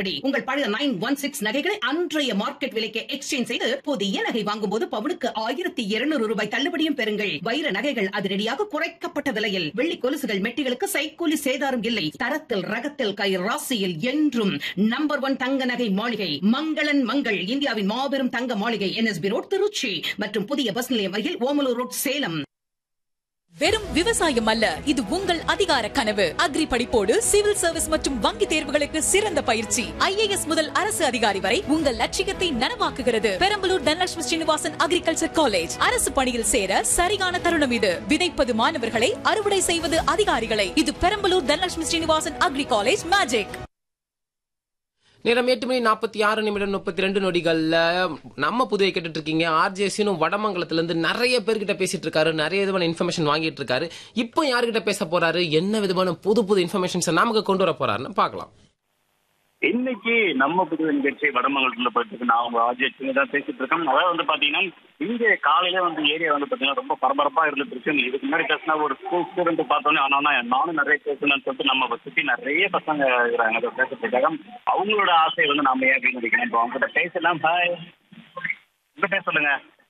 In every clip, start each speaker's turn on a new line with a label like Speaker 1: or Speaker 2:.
Speaker 1: தள்ளுபடி உங்கள் பழைய நைன் ஒன் சிக்ஸ் நகைகளை அன்றைய மார்க்கெட் விலைக்கு எக்ஸ்சேஞ்ச் செய்து புதிய நகை வாங்கும் போது பவுனுக்கு ஆயிரத்தி இருநூறு ரூபாய் தள்ளுபடியும் பெறுங்கள் வைர நகைகள் அதிரடியாக குறைக்கப்பட்ட விலையில் வெள்ளி கொலுசுகள் மெட்டிகளுக்கு சைக்கூலி சேதாரம் இல்லை தரத்தில் ரகத்தில் கை ராசியில் என்றும் நம்பர் ஒன் தங்க நகை மாளிகை மங்களன் மங்கள் இந்தியாவின் மாபெரும் தங்க மாளிகை என்எஸ்பி ரோட் திருச்சி மற்றும் புதிய பஸ் நிலையம் அருகில் ஓமலூர் ரோட் சேலம்
Speaker 2: வெறும் விவசாயம் அல்ல இது உங்கள் அதிகார கனவு அக்ரி படிப்போடு சிவில் சர்வீஸ் மற்றும் வங்கி தேர்வுகளுக்கு சிறந்த பயிற்சி ஐஏஎஸ் முதல் அரசு அதிகாரி வரை உங்கள் லட்சியத்தை நனவாக்குகிறது பெரம்பலூர் தனலட்சுமி ஸ்ரீனிவாசன் அக்ரிகல்ச்சர் காலேஜ் அரசு பணியில் சேர சரியான தருணம் இது விதைப்பது மாணவர்களை அறுவடை செய்வது அதிகாரிகளை இது Perambalur Dhanalakshmi Srinivasan agri college magic
Speaker 3: நேரம் எட்டு மணி நாற்பத்தி ஆறு நிமிடம் முப்பத்தி ரெண்டு நொடிகள்ல நம்ம புதுவை கேட்டுட்டு இருக்கீங்க ஆர்ஜேசின்னு வடமங்கலத்துல இருந்து நிறைய பேர்கிட்ட பேசிட்டு இருக்காரு நிறைய விதமான இன்ஃபர்மேஷன் வாங்கிட்டு இருக்காரு இப்போ யார்கிட்ட பேச போறாரு என்ன விதமான புது புது இன்ஃபர்மேஷன்ஸ் நமக்கு கொண்டு வர போறாருன்னு பார்க்கலாம்
Speaker 4: இன்னைக்கு நம்ம புது நிகழ்ச்சி வடமங்கலத்துல போயிட்டு இருக்கு நான் உங்க ஆஜியத்துக்கு தான் பேசிட்டு இருக்கேன் அதாவது வந்து பாத்தீங்கன்னா இங்க காலையில வந்து ஏரியா வந்து பாத்தீங்கன்னா ரொம்ப பரபரப்பா இருந்துட்டு இருக்கு இதுக்கு முன்னாடி பேசினா ஒரு ஸ்கூல் ஸ்டூடெண்ட் பார்த்தோன்னே ஆனா நானும் நிறைய பேசணும்னு சொல்லிட்டு நம்ம சுத்தி நிறைய பசங்க இருக்கிறாங்க அதை பேசுறதுக்காக அவங்களோட ஆசை வந்து நாம ஏன் அப்படின்னு நினைக்கிறேன் இப்போ அவங்க பேசலாம் பாய் உங்க பேர் சொல்லுங்க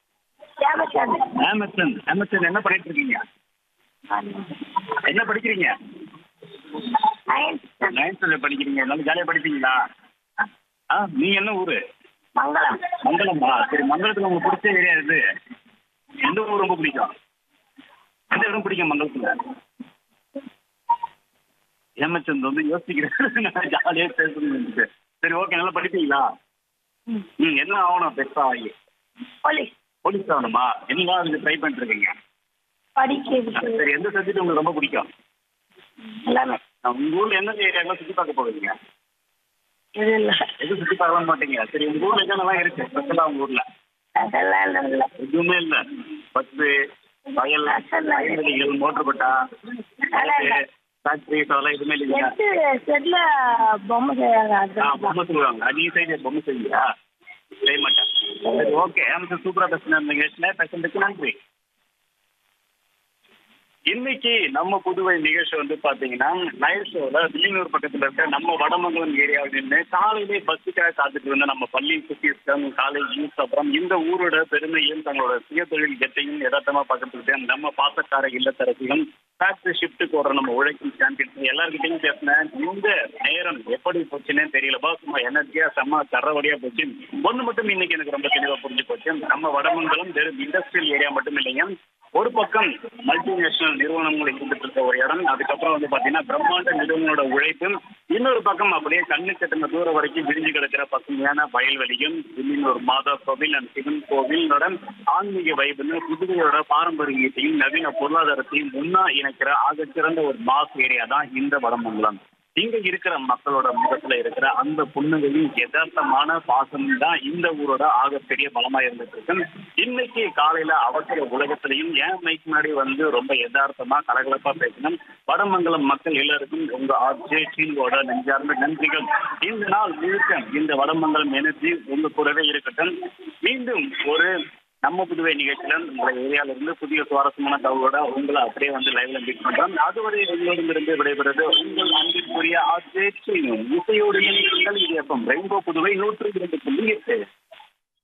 Speaker 4: ஆமசன் ஆமசன் என்ன பண்ணிட்டு இருக்கீங்க என்ன படிக்கிறீங்க நைன்த்ல படிக்கிறீங்க நல்லா ஜாலியா படிப்பீங்களா ஆ நீங்க என்ன ஊரு
Speaker 5: மங்களம்
Speaker 4: மங்களமா சரி மங்களத்துல உங்களுக்கு பிடிச்ச ஏரியா எது எந்த ஊர் ரொம்ப பிடிக்கும் எந்த இடம் பிடிக்கும் மங்களத்துல ஏமச்சந்த் வந்து யோசிக்கிறேன் ஜாலியா பேசணும் சரி ஓகே நல்லா படிப்பீங்களா ம் என்ன ஆகணும் பெருசா ஆகி
Speaker 5: போலீஸ்
Speaker 4: போலீஸ் ஆகணுமா என்னவா அதுக்கு ட்ரை பண்ணிட்டு இருக்கீங்க
Speaker 5: படிக்கிறது
Speaker 4: சரி எந்த சப்ஜெக்ட் உங்களுக்கு ரொம்ப பிடிக்கும்
Speaker 5: எல்லாமே
Speaker 4: உங்க ஊர்ல எந்த ஏரியாக்கெல்லாம் சுத்தி பார்க்க போவீங்க
Speaker 5: இது இல்லை
Speaker 4: எதுவும் சுத்தி பார்க்க மாட்டீங்க சரி உங்க ஊர்ல என்னென்னலாம் இருக்கு ஸ்பெஷலா உங்க ஊர்ல
Speaker 5: அதெல்லாம் இல்லை
Speaker 4: எதுவுமே இல்ல பஸ்ஸு வயல் வயல்வெளிகள் மோட்டர் பட்டா ஃபேக்டரிஸ் அதெல்லாம் எதுவுமே இல்லையா
Speaker 5: எட்டு செட்ல பொம்மை செய்வாங்க
Speaker 4: ஆ
Speaker 5: அதுதான்
Speaker 4: பொம்மை சொல்லுவாங்க நீ சைடு பொம்மை செய்வியா செய்ய மாட்டேன் சரி ஓகே நமக்கு சூப்பரா பேசின நிகழ்ச்சியில பேசுறதுக்கு நன்றி இன்னைக்கு நம்ம புதுவை நிகழ்ச்சி வந்து பாத்தீங்கன்னா நைட் ஷோல வில்லியனூர் பக்கத்துல இருக்க நம்ம வடமங்கலம் ஏரியாவில் நின்று காலையிலே பஸ்ஸுக்காக காத்துட்டு இருந்த நம்ம பள்ளி சுத்தியம் காலேஜ் யூஸ் அப்புறம் இந்த ஊரோட பெருமையும் தங்களோட சுய தொழில் கெட்டையும் யதார்த்தமா பார்க்கறதுக்கு நம்ம பாசக்கார இல்லத்தரசியும் ஃபேக்டரி ஷிஃப்ட்டுக்கு வர நம்ம உழைக்கும் சாம்பியன்ஸ் எல்லாருக்கிட்டையும் பேசினேன் இந்த நேரம் எப்படி போச்சுன்னே தெரியலப்பா சும்மா எனர்ஜியா செம்ம தரவடியா போச்சு ஒண்ணு மட்டும் இன்னைக்கு எனக்கு ரொம்ப தெளிவா புரிஞ்சு போச்சு நம்ம வடமங்கலம் வெறும் இண்டஸ்ட்ரியல் ஏரியா மட்டும் இல்லைங்க ஒரு பக்கம் மல்டிநேஷனல் நிறுவனங்கள் இருந்துட்டு இருக்க ஒரு இடம் அதுக்கப்புறம் வந்து பாத்தீங்கன்னா பிரம்மாண்ட நிறுவனங்களோட உழைப்பும் இன்னொரு பக்கம் அப்படியே கண்ணு கட்டின தூரம் வரைக்கும் விரிஞ்சு கிடக்கிற பசுமையான வயல்வெளியும் இன்னொரு மாதா கோவில் அண்ட் சிவன் கோவிலோட ஆன்மீக வைபுன்னு புதுவையோட பாரம்பரியத்தையும் நவீன பொருளாதாரத்தையும் ஒன்னா இணைக்கிற ஆகச்சிறந்த ஒரு மாஸ் ஏரியா தான் இந்த வடமங்கலம் இங்க இருக்கிற மக்களோட முகத்துல இருக்கிற அந்த புன்னகையும் யதார்த்தமான பாசம் தான் இந்த ஊரோட ஆகப்பெரிய பலமா இருந்துட்டு இருக்கு இன்னைக்கு காலையில அவசர உலகத்திலையும் ஏன் மைக் முன்னாடி வந்து ரொம்ப யதார்த்தமா கலகலப்பா பேசணும் வடமங்கலம் மக்கள் எல்லாருக்கும் உங்க ஆர்ஜே டீமோட நெஞ்சார்ந்த நன்றிகள் இந்த நாள் முழுக்க இந்த வடமங்கலம் எனர்ஜி உங்க கூடவே இருக்கட்டும் மீண்டும் ஒரு நம்ம புதுவை நிகழ்ச்சியில உங்களை ஏரியால இருந்து புதிய சுவாரஸ்யமான தகவலோட உங்களை அப்படியே வந்து லைவ்ல மீட் பண்றோம் அதுவரை உங்களிடமிருந்து விடைபெறுவது உங்கள் அன்பிற்குரிய ஆர்ஜே இசையோடு இணைந்திருங்கள் இது எஃப்எம் ரெயின்போ புதுவை நூற்று இரண்டு புள்ளி எட்டு